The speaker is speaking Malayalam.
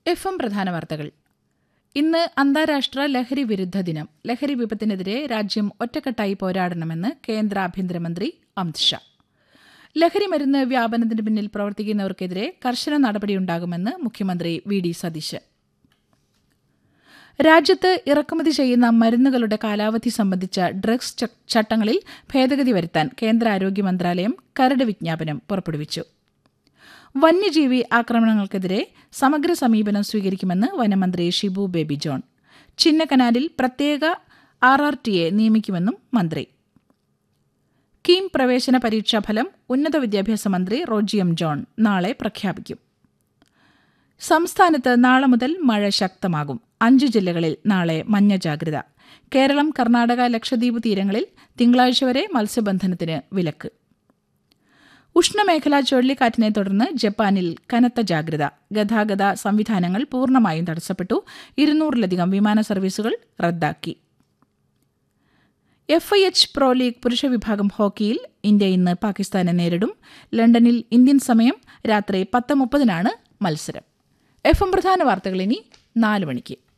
എഫ് എം പ്രധാന വാർത്തകൾ ഇന്ന് അന്താരാഷ്ട്ര ലഹരി വിരുദ്ധ ദിനം ലഹരി വിപത്തിനെതിരെ രാജ്യം ഒറ്റക്കെട്ടായി പോരാടണമെന്ന് കേന്ദ്ര ആഭ്യന്തരമന്ത്രി അമിത്ഷാ ലഹരി മരുന്ന് വ്യാപനത്തിന് പിന്നിൽ പ്രവർത്തിക്കുന്നവർക്കെതിരെ കർശന നടപടിയുണ്ടാകുമെന്ന് മുഖ്യമന്ത്രി വി ഡി സതീശൻ രാജ്യത്ത് ഇറക്കുമതി ചെയ്യുന്ന മരുന്നുകളുടെ കാലാവധി സംബന്ധിച്ച ഡ്രഗ്സ് ച- ചട്ടങ്ങളിൽ ഭേദഗതി വരുത്താൻ കേന്ദ്ര ആരോഗ്യ മന്ത്രാലയം കരട് വിജ്ഞാപനം പുറപ്പെടുവിച്ചു വന്യജീവി ആക്രമണങ്ങൾക്കെതിരെ സമഗ്ര സമീപനം സ്വീകരിക്കുമെന്ന് വനമന്ത്രി ഷിബു ബേബി ജോൺ ചിന്നക്കനാലിൽ പ്രത്യേക ആർ ആർ ടിയെ നിയമിക്കുമെന്നും മന്ത്രി കീം പ്രവേശന പരീക്ഷാ ഫലം ഉന്നത വിദ്യാഭ്യാസ മന്ത്രി റോജി എം ജോൺ നാളെ പ്രഖ്യാപിക്കും സംസ്ഥാനത്ത് നാളെ മുതൽ മഴ ശക്തമാകും അഞ്ച് ജില്ലകളിൽ നാളെ മഞ്ഞ ജാഗ്രത കേരളം കർണാടക ലക്ഷദ്വീപ് തീരങ്ങളിൽ തിങ്കളാഴ്ച വരെ മത്സ്യബന്ധനത്തിന് വിലക്ക് ഉഷ്ണമേഖലാ ചുഴലിക്കാറ്റിനെ തുടർന്ന് ജപ്പാനിൽ കനത്ത ജാഗ്രത ഗതാഗത സംവിധാനങ്ങൾ പൂർണ്ണമായും തടസ്സപ്പെട്ടു ഇരുന്നൂറിലധികം വിമാന സർവീസുകൾ റദ്ദാക്കി F I H pro league പുരുഷ വിഭാഗം ഹോക്കിയിൽ ഇന്ത്യ ഇന്ന് പാകിസ്ഥാനെ നേരിടും ലണ്ടനിൽ ഇന്ത്യൻ സമയം രാത്രി പത്ത് മുപ്പതിനാണ് മത്സരം എഫ് എം പ്രധാന വാർത്തകൾ ഇനി നാല് മണിക്ക്